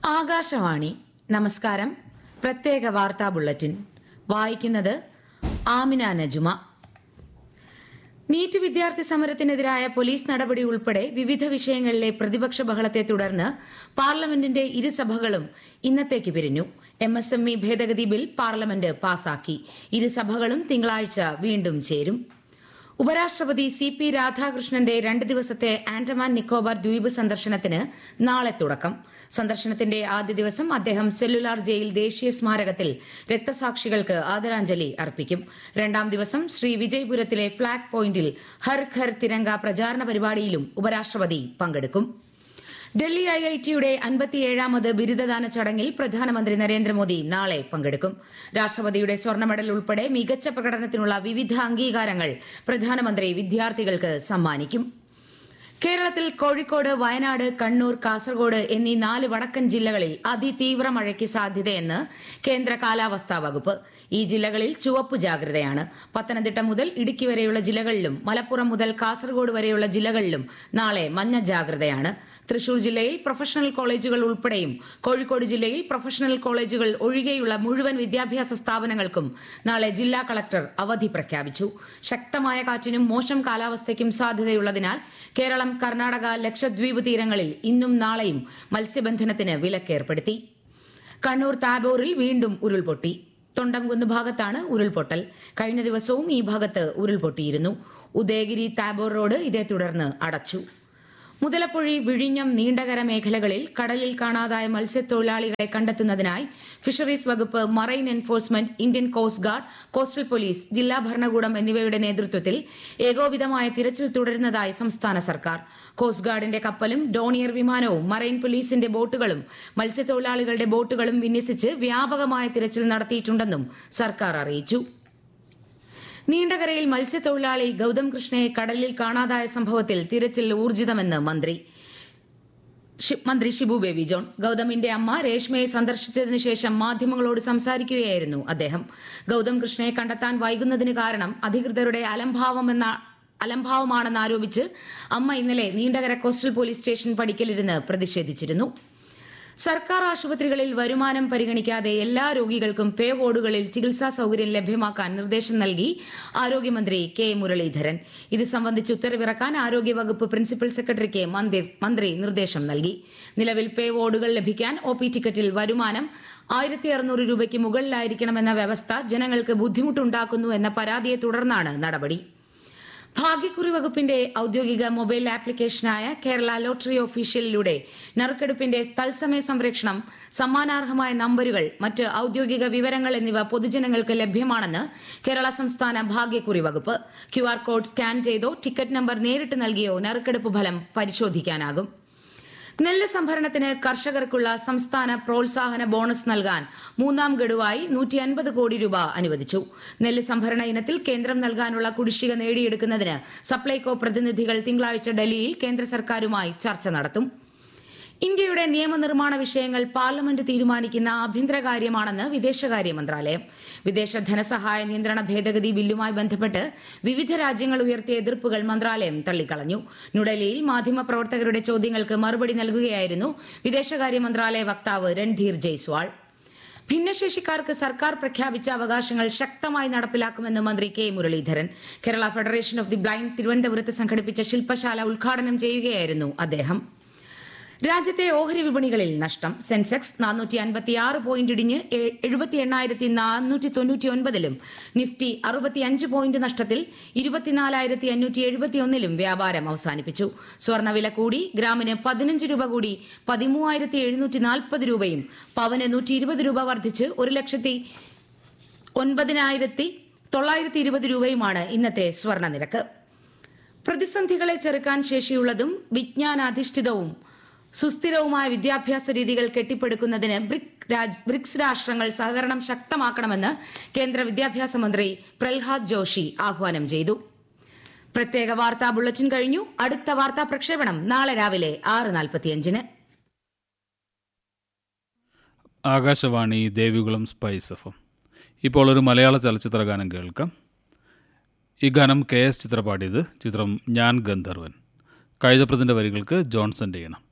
ആകാശവാണി നമസ്കാരം പ്രത്യേക വാർത്താ ബുള്ളറ്റിൻ വായിക്കുന്നത് ആമിന നജുമ നീറ്റ് വിദ്യാർത്ഥി സമരത്തിനെതിരായ പോലീസ് നടപടി ഉൾപ്പെടെ വിവിധ വിഷയങ്ങളിലെ പ്രതിപക്ഷ ബഹളത്തെ തുടർന്ന് പാർലമെന്റിന്റെ ഇരുസഭകളും ഇന്നത്തേക്ക് പിരിഞ്ഞു എം എസ് എം ഇ ഭേദഗതി ബിൽ പാർലമെന്റ് പാസാക്കി ഇരുസഭകളും തിങ്കളാഴ്ച വീണ്ടും ചേരും ഉപരാഷ്ട്രപതി സി പി രാധാകൃഷ്ണന്റെ രണ്ട് ദിവസത്തെ ആൻഡമാൻ നിക്കോബാർ ദ്വീപ് സന്ദർശനത്തിന് നാളെ തുടക്കം സന്ദർശനത്തിന്റെ ആദ്യ ദിവസം അദ്ദേഹം സെല്ലുലാർ ജയിൽ ദേശീയ സ്മാരകത്തിൽ രക്തസാക്ഷികൾക്ക് ആദരാഞ്ജലി അർപ്പിക്കും രണ്ടാം ദിവസം ശ്രീ വിജയ്പുരത്തിലെ ഫ്ളാഗ് പോയിന്റിൽ ഹർ ഘർ തിരങ്ക പ്രചാരണ പരിപാടിയിലും ഉപരാഷ്ട്രപതി പങ്കെടുക്കും ഡൽഹി ഐ ഐ ടിയുടെ അൻപത്തിയേഴാമത് ബിരുദദാന ചടങ്ങിൽ പ്രധാനമന്ത്രി നരേന്ദ്രമോദി നാളെ പങ്കെടുക്കും രാഷ്ട്രപതിയുടെ സ്വർണ്ണ മെഡൽ ഉൾപ്പെടെ മികച്ച പ്രകടനത്തിനുള്ള വിവിധ അംഗീകാരങ്ങൾ പ്രധാനമന്ത്രി വിദ്യാർത്ഥികൾക്ക് സമ്മാനിക്കും കേരളത്തിൽ കോഴിക്കോട് വയനാട് കണ്ണൂർ കാസർഗോഡ് എന്നീ നാല് വടക്കൻ ജില്ലകളിൽ അതിതീവ്ര മഴയ്ക്ക് സാധ്യതയെന്ന് കേന്ദ്ര കാലാവസ്ഥാ വകുപ്പ് ഈ ജില്ലകളിൽ ചുവപ്പ് ജാഗ്രതയാണ് പത്തനംതിട്ട മുതൽ ഇടുക്കി വരെയുള്ള ജില്ലകളിലും മലപ്പുറം മുതൽ കാസർഗോഡ് വരെയുള്ള ജില്ലകളിലും നാളെ മഞ്ഞ ജാഗ്രതയാണ് തൃശൂർ ജില്ലയിൽ പ്രൊഫഷണൽ കോളേജുകൾ ഉൾപ്പെടെയും കോഴിക്കോട് ജില്ലയിൽ പ്രൊഫഷണൽ കോളേജുകൾ ഒഴികെയുള്ള മുഴുവൻ വിദ്യാഭ്യാസ സ്ഥാപനങ്ങൾക്കും നാളെ ജില്ലാ കളക്ടർ അവധി പ്രഖ്യാപിച്ചു ശക്തമായ കാറ്റിനും മോശം കാലാവസ്ഥയ്ക്കും സാധ്യതയുള്ളതിനാൽ കേരളം കർണാടക ലക്ഷദ്വീപ് തീരങ്ങളിൽ ഇന്നും നാളെയും മത്സ്യബന്ധനത്തിന് വിലക്കേർപ്പെടുത്തി കണ്ണൂർ താബോറിൽ വീണ്ടും ഉരുൾപൊട്ടി തൊണ്ടംകുന്ന് ഭാഗത്താണ് ഉരുൾപൊട്ടൽ കഴിഞ്ഞ ദിവസവും ഈ ഭാഗത്ത് ഉരുൾപൊട്ടിയിരുന്നു ഉദയഗിരി താബോർ റോഡ് ഇതേ തുടർന്ന് അടച്ചു മുതലപ്പുഴി വിഴിഞ്ഞം നീണ്ടകര മേഖലകളിൽ കടലിൽ കാണാതായ മത്സ്യത്തൊഴിലാളികളെ കണ്ടെത്തുന്നതിനായി ഫിഷറീസ് വകുപ്പ് marine enforcement Indian coast guard coastal police ജില്ലാ ഭരണകൂടം എന്നിവയുടെ നേതൃത്വത്തിൽ ഏകോപിതമായ തിരച്ചിൽ തുടരുന്നതായി സംസ്ഥാന സർക്കാർ കോസ്റ്റ് ഗാർഡിന്റെ കപ്പലും ഡോണിയർ വിമാനവും മറൈൻ പോലീസിന്റെ ബോട്ടുകളും മത്സ്യത്തൊഴിലാളികളുടെ ബോട്ടുകളും വിന്യസിച്ച് വ്യാപകമായ തിരച്ചിൽ നടത്തിയിട്ടുണ്ടെന്നും സർക്കാർ അറിയിച്ചു നീണ്ടകരയിൽ മത്സ്യത്തൊഴിലാളി ഗൌതം കൃഷ്ണയെ കടലിൽ കാണാതായ സംഭവത്തിൽ തിരച്ചിൽ ഊർജിതമെന്ന് മന്ത്രി ഷി- മന്ത്രി ഷിബു ബേബി ജോൺ ഗൌതമിന്റെ അമ്മ രേഷ്മയെ സന്ദർശിച്ചതിനു ശേഷം മാധ്യമങ്ങളോട് സംസാരിക്കുകയായിരുന്നു അദ്ദേഹം ഗൌതം കൃഷ്ണയെ കണ്ടെത്താൻ വൈകുന്നതിന് കാരണം അധികൃതരുടെ അലംഭാവമെന്ന അലംഭാവമാണെന്ന് ആരോപിച്ച് അമ്മ ഇന്നലെ നീണ്ടകര കോസ്റ്റൽ പോലീസ് സ്റ്റേഷൻ പടിക്കലിരുന്ന് പ്രതിഷേധിച്ചിരുന്നു സർക്കാർ ആശുപത്രികളിൽ വരുമാനം പരിഗണിക്കാതെ എല്ലാ രോഗികൾക്കും പേ വാർഡുകളിൽ ചികിത്സാ സൌകര്യം ലഭ്യമാക്കാൻ നിർദ്ദേശം നൽകി ആരോഗ്യമന്ത്രി കെ മുരളീധരൻ ഇത് സംബന്ധിച്ച് ഉത്തരവിറക്കാൻ ആരോഗ്യവകുപ്പ് പ്രിൻസിപ്പൽ സെക്രട്ടറിക്ക് മന്ത്രി മന്ത്രി നിർദ്ദേശം നൽകി നിലവിൽ പേ വാർഡുകൾ ലഭിക്കാൻ ഒ പി ടിക്കറ്റിൽ വരുമാനം ആയിരത്തി അറുന്നൂറ് രൂപയ്ക്ക് മുകളിലായിരിക്കണമെന്ന വ്യവസ്ഥ ജനങ്ങൾക്ക് ബുദ്ധിമുട്ടുണ്ടാക്കുന്നു എന്ന പരാതിയെ തുടർന്നാണ് നടപടി ഭാഗ്യക്കുറി വകുപ്പിന്റെ ഔദ്യോഗിക മൊബൈൽ ആപ്ലിക്കേഷനായ കേരള ലോട്ടറി ഒഫീഷ്യലിലൂടെ നറുക്കെടുപ്പിന്റെ തത്സമയ സംരക്ഷണം സമ്മാനാർഹമായ നമ്പരുകൾ മറ്റ് ഔദ്യോഗിക വിവരങ്ങൾ എന്നിവ പൊതുജനങ്ങൾക്ക് ലഭ്യമാണെന്ന് കേരള സംസ്ഥാന ഭാഗ്യക്കുറി വകുപ്പ് ക്യുആർ കോഡ് സ്കാൻ ചെയ്തോ ടിക്കറ്റ് നമ്പർ നേരിട്ട് നൽകിയോ നറുക്കെടുപ്പ് ഫലം പരിശോധിക്കാനാകും നെല്ല് സംഭരണത്തിന് കർഷകർക്കുള്ള സംസ്ഥാന പ്രോത്സാഹന ബോണസ് നൽകാൻ മൂന്നാം ഗഡുവായി നൂറ്റി അൻപത് കോടി രൂപ അനുവദിച്ചു നെല്ല് സംഭരണ ഇനത്തിൽ കേന്ദ്രം നൽകാനുള്ള കുടിശ്ശിക നേടിയെടുക്കുന്നതിന് സപ്ലൈകോ പ്രതിനിധികൾ തിങ്കളാഴ്ച ഡൽഹിയിൽ കേന്ദ്ര സർക്കാരുമായി ചർച്ച നടത്തും ഇന്ത്യയുടെ നിയമനിർമ്മാണ വിഷയങ്ങൾ പാർലമെന്റ് തീരുമാനിക്കുന്ന ആഭ്യന്തര കാര്യമാണെന്ന് വിദേശകാര്യ മന്ത്രാലയം വിദേശ ധനസഹായ നിയന്ത്രണ ഭേദഗതി ബില്ലുമായി ബന്ധപ്പെട്ട് വിവിധ രാജ്യങ്ങൾ ഉയർത്തിയ എതിർപ്പുകൾ മന്ത്രാലയം തള്ളിക്കളഞ്ഞു ന്യൂഡൽഹിയിൽ മാധ്യമപ്രവർത്തകരുടെ ചോദ്യങ്ങൾക്ക് മറുപടി നൽകുകയായിരുന്നു വിദേശകാര്യ മന്ത്രാലയ വക്താവ് രൺധീർ ജയ്സ്വാൾ ഭിന്നശേഷിക്കാർക്ക് സർക്കാർ പ്രഖ്യാപിച്ച അവകാശങ്ങൾ ശക്തമായി നടപ്പിലാക്കുമെന്ന് മന്ത്രി K Muraleedharan Kerala federation of the blind തിരുവനന്തപുരത്ത് സംഘടിപ്പിച്ച ശില്പശാല ഉദ്ഘാടനം ചെയ്യുകയായിരുന്നു അദ്ദേഹം രാജ്യത്തെ ഓഹരി വിപണികളിൽ നഷ്ടം സെൻസെക്സ് നാനൂറ്റി അൻപത്തിയാറ് പോയിന്റ് ഇടിഞ്ഞ് എ- എഴുപത്തി എണ്ണായിരത്തി നാനൂറ്റി തൊണ്ണൂറ്റി ഒൻപതിലും നിഫ്റ്റി അറുപത്തിയഞ്ച് പോയിന്റ് നഷ്ടത്തിൽ ഇരുപത്തിനാലായിരത്തി അഞ്ഞൂറ്റി എഴുപത്തിയൊന്നിലും വ്യാപാരം അവസാനിപ്പിച്ചു സ്വർണ്ണവില കൂടി ഗ്രാമിന് പതിനഞ്ച് രൂപ കൂടി പതിമൂവായിരത്തി എഴുന്നൂറ്റി നാൽപ്പത് രൂപയും പവന് നൂറ്റി ഇരുപത് രൂപ വർദ്ധിച്ച് ഒരു ലക്ഷത്തി ഒൻപതിനായിരത്തി തൊള്ളായിരത്തി ഇരുപത് രൂപയുമാണ് ഇന്നത്തെ സ്വർണ്ണ നിരക്ക് പ്രതിസന്ധികളെ ചെറുക്കാൻ ശേഷിയുള്ളതും വിജ്ഞാനാധിഷ്ഠിതവും സുസ്ഥിരവുമായ വിദ്യാഭ്യാസ രീതികൾ കെട്ടിപ്പടുക്കുന്നതിന് ബ്രിക് രാജ്- ബ്രിക്സ് രാഷ്ട്രങ്ങൾ സഹകരണം ശക്തമാക്കണമെന്ന് കേന്ദ്ര വിദ്യാഭ്യാസ മന്ത്രി പ്രഹ്ലാദ് ജോഷി ആഹ്വാനം ചെയ്തു പ്രത്യേക വാർത്താ ബുള്ളറ്റിൻ കഴിഞ്ഞു അടുത്ത വാർത്താ പ്രക്ഷേപണം നാളെ രാവിലെ ആറ് നാൽപ്പത്തിയഞ്ചിന് Akashvani Devikulam spice F M ഇപ്പോൾ ഒരു മലയാള ചലച്ചിത്ര ഗാനം കേൾക്കാം ഈ ഗാനം കെ എസ് ചിത്ര പാടിയത് ചിത്രം ഞാൻ ഗന്ധർവൻ കൈതപ്രതിൻ്റെ വരികൾക്ക് ജോൺസന്റെ ഇണം